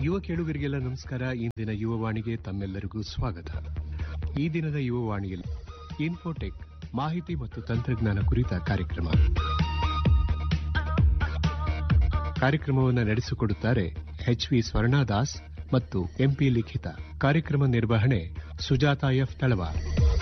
ಯುವ ಕೇಳುಗರಿಗೆಲ್ಲ ನಮಸ್ಕಾರ ಇಂದಿನ ಯುವವಾಣಿಗೆ ತಮ್ಮೆಲ್ಲರಿಗೂ ಸ್ವಾಗತ ಈ ದಿನದ ಯುವವಾಣಿಯಲ್ಲಿ ಇನ್ಫೋಟೆಕ್ ಮಾಹಿತಿ ಮತ್ತು ತಂತ್ರಜ್ಞಾನ ಕುರಿತ ಕಾರ್ಯಕ್ರಮ ಕಾರ್ಯಕ್ರಮವನ್ನು ನಡೆಸಿಕೊಡುತ್ತಾರೆ ಎಚ್ ವಿ ಸ್ವರ್ಣದಾಸ್ ಮತ್ತು ಎಂಪಿ ಲಿಖಿತ ಕಾರ್ಯಕ್ರಮ ನಿರ್ವಹಣೆ Sujata F Talwar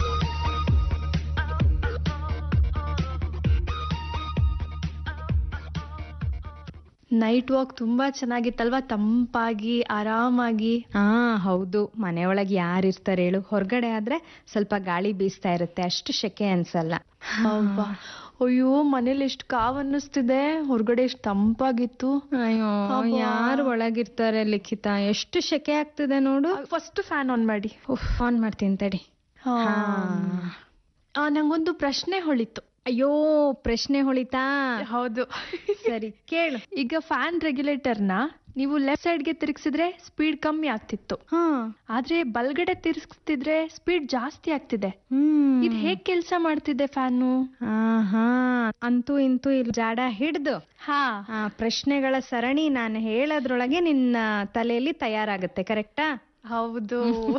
night walk ತುಂಬಾ ಚೆನ್ನಾಗಿತ್ತಲ್ವಾ ತಂಪಾಗಿ ಆರಾಮಾಗಿ ಹಾ ಹೌದು ಮನೆಯೊಳಗೆ ಯಾರಿರ್ತಾರೆ ಹೇಳು ಹೊರಗಡೆ ಆದ್ರೆ ಸ್ವಲ್ಪ ಗಾಳಿ ಬೀಸ್ತಾ ಇರುತ್ತೆ ಅಷ್ಟು ಶೆಕೆ ಅನ್ಸಲ್ಲ ಅಬ್ಬಾ. ಅಯ್ಯೋ ಮನೇಲಿ ಎಷ್ಟು ಕಾವ್ ಅನ್ನಿಸ್ತಿದೆ ಹೊರಗಡೆ ಎಷ್ಟು ತಂಪಾಗಿತ್ತು ಅಯ್ಯೋ ಅಬ್ಬಾ. ಯಾರು ಒಳಗಿರ್ತಾರೆ ಲಿಖಿತ ಎಷ್ಟು ಶೆಕೆ ಆಗ್ತಿದೆ ನೋಡು ಫಸ್ಟ್ ಫ್ಯಾನ್ ಆನ್ ಮಾಡಿ ಆನ್ ಮಾಡ್ತೀನಿ ತಡಿ ಹಾ. ಹಾ. ಆ, ನಂಗೊಂದು ಪ್ರಶ್ನೆ ಹೊಳಿತು ಅಯ್ಯೋ ಪ್ರಶ್ನೆ ಹೊಳಿತಾ ಹೌದು ಸರಿ ಕೇಳು ಈಗ ಫ್ಯಾನ್ ರೆಗ್ಯುಲೇಟರ್ನ ನೀವು ಲೆಫ್ಟ್ ಸೈಡ್ಗೆ ತಿರುಗಿಸಿದ್ರೆ ಸ್ಪೀಡ್ ಕಮ್ಮಿ ಆಗ್ತಿತ್ತು ಹಾ ಆದ್ರೆ ಬಲ್ಗಡೆ ತಿರ್ಗಿಸ್ತಿದ್ರೆ ಸ್ಪೀಡ್ ಜಾಸ್ತಿ ಆಗ್ತಿದೆ ಹ್ಮ್ ಇದು ಹೇಗ್ ಕೆಲಸ ಮಾಡ್ತಿದೆ ಫ್ಯಾನು ಆಹಾ ಅಂತೂ ಇಂತೂ ಇಲ್ಲಿ ಜಾಡ ಹಿಡ್ದು ಹಾ ಆ ಪ್ರಶ್ನೆಗಳ ಸರಣಿ ನಾನು ಹೇಳೋದ್ರೊಳಗೆ ನಿನ್ನ ತಲೆಯಲ್ಲಿ ತಯಾರಾಗುತ್ತೆ ಕರೆಕ್ಟಾ ಹೌದು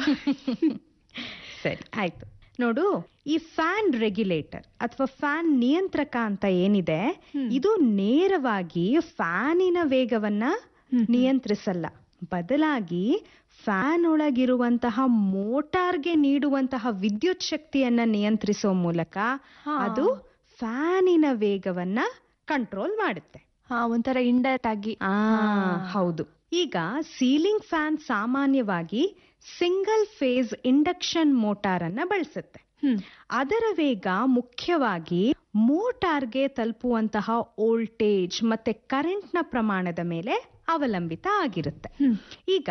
ಸರಿ ಆಯ್ತು ನೋಡು ಈ ಫ್ಯಾನ್ ರೆಗ್ಯುಲೇಟರ್ ಅಥವಾ ಫ್ಯಾನ್ ನಿಯಂತ್ರಕ ಅಂತ ಏನಿದೆ ಇದು ನೇರವಾಗಿ ಫ್ಯಾನಿನ ವೇಗವನ್ನ ನಿಯಂತ್ರಿಸಲ್ಲ ಬದಲಾಗಿ ಫ್ಯಾನ್ ಒಳಗಿರುವಂತಹ ಮೋಟಾರ್ಗೆ ನೀಡುವಂತಹ ವಿದ್ಯುತ್ ಶಕ್ತಿಯನ್ನ ನಿಯಂತ್ರಿಸೋ ಮೂಲಕ ಹಾ. ಅದು ಫ್ಯಾನಿನ ವೇಗವನ್ನ ಕಂಟ್ರೋಲ್ ಮಾಡುತ್ತೆ ಹಾ ಒಂಥರ ಇಂಡೈರೆಕ್ಟ್ ಆಗಿ ಆ ಹೌದು ಈಗ ಸೀಲಿಂಗ್ ಫ್ಯಾನ್ ಸಾಮಾನ್ಯವಾಗಿ ಸಿಂಗಲ್ ಫೇಸ್ ಇಂಡಕ್ಷನ್ ಮೋಟಾರ್ ಅನ್ನ ಬಳಸುತ್ತೆ ಹ್ಮ್ ಅದರ ವೇಗ ಮುಖ್ಯವಾಗಿ ಮೋಟಾರ್ಗೆ ತಲುಪುವಂತಹ ವೋಲ್ಟೇಜ್ ಮತ್ತೆ ಕರೆಂಟ್ನ ಪ್ರಮಾಣದ ಮೇಲೆ ಅವಲಂಬಿತ ಆಗಿರುತ್ತೆ ಹ್ಮ್ ಈಗ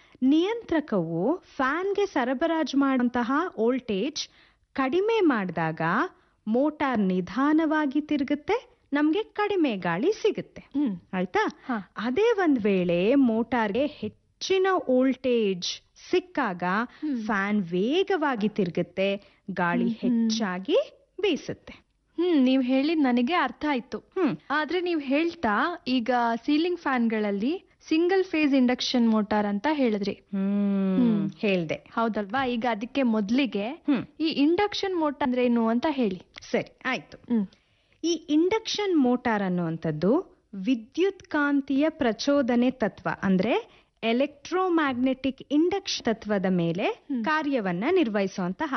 ನಿಯಂತ್ರಕವು ಫ್ಯಾನ್ಗೆ ಸರಬರಾಜು ಮಾಡುವಂತಹ ವೋಲ್ಟೇಜ್ ಕಡಿಮೆ ಮಾಡಿದಾಗ ಮೋಟಾರ್ ನಿಧಾನವಾಗಿ ತಿರುಗುತ್ತೆ ನಮ್ಗೆ ಕಡಿಮೆ ಗಾಳಿ ಸಿಗುತ್ತೆ ಹ್ಮ್ ಆಯ್ತಾ ಹಾ. ಅದೇ ಒಂದ್ ವೇಳೆ ಮೋಟಾರ್ಗೆ ಹೆಚ್ಚಿನ ವೋಲ್ಟೇಜ್ ಸಿಕ್ಕಾಗ ಫ್ಯಾನ್ ವೇಗವಾಗಿ ತಿರುಗುತ್ತೆ ಗಾಳಿ ಹೆಚ್ಚಾಗಿ ಬೀಸುತ್ತೆ ಹ್ಮ್ ನೀವ್ ಹೇಳಿದ್ ನನಗೆ ಅರ್ಥ ಆಯ್ತು ಹ್ಮ್ ಆದ್ರೆ ನೀವ್ ಹೇಳ್ತಾ ಈಗ ಸೀಲಿಂಗ್ ಫ್ಯಾನ್ಗಳಲ್ಲಿ ಸಿಂಗಲ್ ಫೇಸ್ ಇಂಡಕ್ಷನ್ ಮೋಟಾರ್ ಅಂತ ಹೇಳಿದ್ರಿ ಹ್ಮ್ ಹೇಳ್ದೆ ಹೌದಲ್ವಾ ಈಗ ಅದಕ್ಕೆ ಮೊದ್ಲಿಗೆ ಹ್ಮ್ ಈ ಇಂಡಕ್ಷನ್ ಮೋಟಾರ್ ಅಂದ್ರೆ ಏನು ಅಂತ ಹೇಳಿ ಸರಿ ಆಯ್ತು ಹ್ಮ್ ಈ ಇಂಡಕ್ಷನ್ ಮೋಟಾರ್ ಅನ್ನುವಂಥದ್ದು ವಿದ್ಯುತ್ ಕಾಂತೀಯ ಪ್ರಚೋದನೆ ತತ್ವ ಅಂದ್ರೆ ಎಲೆಕ್ಟ್ರೋಮ್ಯಾಗ್ನೆಟಿಕ್ ಇಂಡಕ್ಷನ್ ತತ್ವದ ಮೇಲೆ ಕಾರ್ಯವನ್ನ ನಿರ್ವಹಿಸುವಂತಹ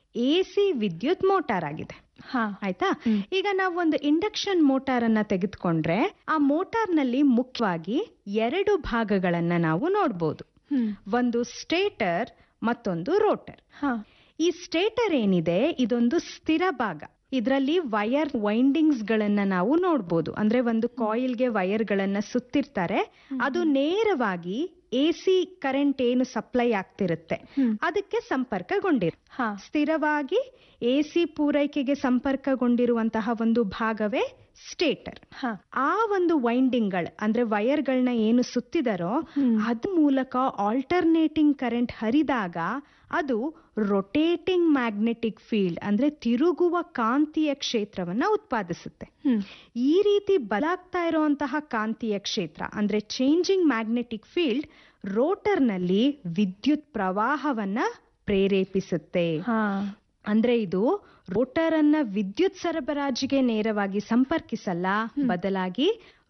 ಎಸಿ ವಿದ್ಯುತ್ ಮೋಟಾರ್ ಆಗಿದೆ ಹಾ ಆಯ್ತಾ ಈಗ ನಾವು ಒಂದು ಇಂಡಕ್ಷನ್ ಮೋಟಾರ್ ಅನ್ನ ತೆಗೆದುಕೊಂಡ್ರೆ ಆ ಮೋಟಾರ್ ನಲ್ಲಿ ಮುಖ್ಯವಾಗಿ ಎರಡು ಭಾಗಗಳನ್ನ ನಾವು ನೋಡ್ಬೋದು ಹ್ಮ್ ಒಂದು ಸ್ಟೇಟರ್ ಮತ್ತೊಂದು ರೋಟರ್ ಹಾ ಈ ಸ್ಟೇಟರ್ ಏನಿದೆ ಇದೊಂದು ಸ್ಥಿರ ಭಾಗ ಇದರಲ್ಲಿ ವೈರ್ ವೈಂಡಿಂಗ್ಸ್ ಗಳನ್ನ ನಾವು ನೋಡ್ಬೋದು ಅಂದ್ರೆ ಒಂದು ಕಾಯಿಲ್ಗೆ ವೈರ್ ಗಳನ್ನ ಸುತ್ತಿರ್ತಾರೆ ಅದು ನೇರವಾಗಿ ಎ ಸಿ ಕರೆಂಟ್ ಏನು ಸಪ್ಲೈ ಆಗ್ತಿರುತ್ತೆ ಹ್ಮ್. ಅದಕ್ಕೆ ಸಂಪರ್ಕಗೊಂಡಿರ್ ಹಾ ಸ್ಥಿರವಾಗಿ ಎ ಸಿ ಪೂರೈಕೆಗೆ ಸಂಪರ್ಕಗೊಂಡಿರುವಂತಹ ಒಂದು ಭಾಗವೇ ಸ್ಟೇಟರ್ ಹಾ ಆ ಒಂದು ವೈಂಡಿಂಗ್ಗಳು ಅಂದ್ರೆ ವೈರ್ಗಳನ್ನ ಏನು ಸುತ್ತಿದಾರೋ ಅದ ಮೂಲಕ ಆಲ್ಟರ್ನೇಟಿಂಗ್ ಕರೆಂಟ್ ಹರಿದಾಗ ಅದು ರೊಟೇಟಿಂಗ್ ಮ್ಯಾಗ್ನೆಟಿಕ್ ಫೀಲ್ಡ್ ಅಂದ್ರೆ ತಿರುಗುವ ಕಾಂತೀಯ ಕ್ಷೇತ್ರವನ್ನ ಉತ್ಪಾದಿಸುತ್ತೆ ಹ್ಮ್ ಈ ರೀತಿ ಬಲಾಗ್ತಾ ಇರುವಂತಹ ಕಾಂತೀಯ ಕ್ಷೇತ್ರ ಅಂದ್ರೆ ಚೇಂಜಿಂಗ್ ಮ್ಯಾಗ್ನೆಟಿಕ್ ಫೀಲ್ಡ್ ರೋಟರ್ನಲ್ಲಿ ವಿದ್ಯುತ್ ಪ್ರವಾಹವನ್ನ ಪ್ರೇರೇಪಿಸುತ್ತೆ ಹಾ ಅಂದ್ರೆ ಇದು ರೋಟರ್ ಅನ್ನ ವಿದ್ಯುತ್ ಸರಬರಾಜಿಗೆ ನೇರವಾಗಿ ಸಂಪರ್ಕಿಸಲ್ಲ ಬದಲಾಗಿ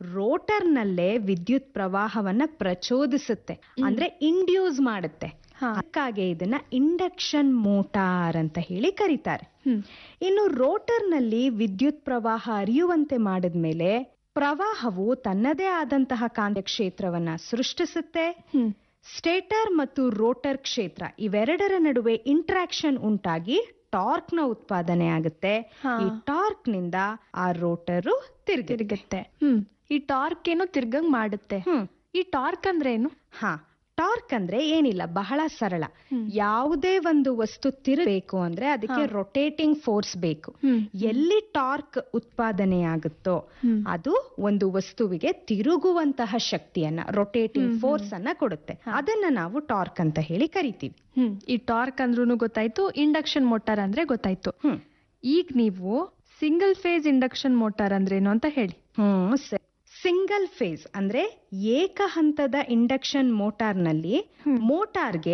ರೋಟರ್ನಲ್ಲೇ ವಿದ್ಯುತ್ ಪ್ರವಾಹವನ್ನ ಪ್ರಚೋದಿಸುತ್ತೆ ಅಂದ್ರೆ ಇಂಡ್ಯೂಸ್ ಮಾಡುತ್ತೆ ಹಾ. ಅದಕ್ಕಾಗಿ ಇದನ್ನ ಇಂಡಕ್ಷನ್ ಮೋಟಾರ್ ಅಂತ ಹೇಳಿ ಕರೀತಾರೆ ಹ್ಮ್ ಇನ್ನು ರೋಟರ್ನಲ್ಲಿ ವಿದ್ಯುತ್ ಪ್ರವಾಹ ಹರಿಯುವಂತೆ ಮಾಡಿದ್ಮೇಲೆ ಪ್ರವಾಹವು ತನ್ನದೇ ಆದಂತಹ ಕಾಂತೀಯ ಕ್ಷೇತ್ರವನ್ನ ಸೃಷ್ಟಿಸುತ್ತೆ ಹ್ಮ್ ಸ್ಟೇಟರ್ ಮತ್ತು ರೋಟರ್ ಕ್ಷೇತ್ರ ಇವೆರಡರ ನಡುವೆ ಇಂಟ್ರಾಕ್ಷನ್ ಉಂಟಾಗಿ ಟಾರ್ಕ್ ನ ಉತ್ಪಾದನೆ ಆಗುತ್ತೆ ಹಾ. ಈ ಟಾರ್ಕ್ ನಿಂದ ಆ ರೋಟರು ತಿರುಗಿ ತಿರುಗುತ್ತೆ ಹ್ಮ್ ಈ ಟಾರ್ಕ್ ಏನು ತಿರ್ಗಂಗ್ ಮಾಡುತ್ತೆ ಹ್ಮ್ ಈ ಟಾರ್ಕ್ ಅಂದ್ರೆ ಏನು ಹಾ ಟಾರ್ಕ್ ಅಂದ್ರೆ ಏನಿಲ್ಲ ಬಹಳ ಸರಳ ಹ್ಮ್. ಯಾವುದೇ ಒಂದು ವಸ್ತು ತಿರುಗಬೇಕು ಅಂದ್ರೆ ಅದಕ್ಕೆ ರೊಟೇಟಿಂಗ್ ಫೋರ್ಸ್ ಬೇಕು ಹ್ಮ್ ಎಲ್ಲಿ ಟಾರ್ಕ್ ಉತ್ಪಾದನೆಯಾಗುತ್ತೋ ಹ್ಮ್. ಅದು ಒಂದು ವಸ್ತುವಿಗೆ ತಿರುಗುವಂತಹ ಶಕ್ತಿಯನ್ನ ರೊಟೇಟಿಂಗ್ ಫೋರ್ಸ್ ಅನ್ನ ಕೊಡುತ್ತೆ ಅದನ್ನ ನಾವು ಟಾರ್ಕ್ ಅಂತ ಹೇಳಿ ಕರಿತೀವಿ ಹ್ಮ್ ಈ ಟಾರ್ಕ್ ಅಂದ್ರೂ ಗೊತ್ತಾಯ್ತು ಇಂಡಕ್ಷನ್ ಮೋಟಾರ್ ಅಂದ್ರೆ ಗೊತ್ತಾಯ್ತು ಹ್ಮ್ ಈಗ ನೀವು ಸಿಂಗಲ್ ಫೇಸ್ ಇಂಡಕ್ಷನ್ ಮೋಟಾರ್ ಅಂದ್ರೇನು ಅಂತ ಹೇಳಿ ಹ್ಮ್ ಸಿಂಗಲ್ ಫೇಸ್ ಅಂದ್ರೆ ಏಕ ಹಂತದ ಇಂಡಕ್ಷನ್ ಮೋಟಾರ್ನಲ್ಲಿ ಮೋಟಾರ್ಗೆ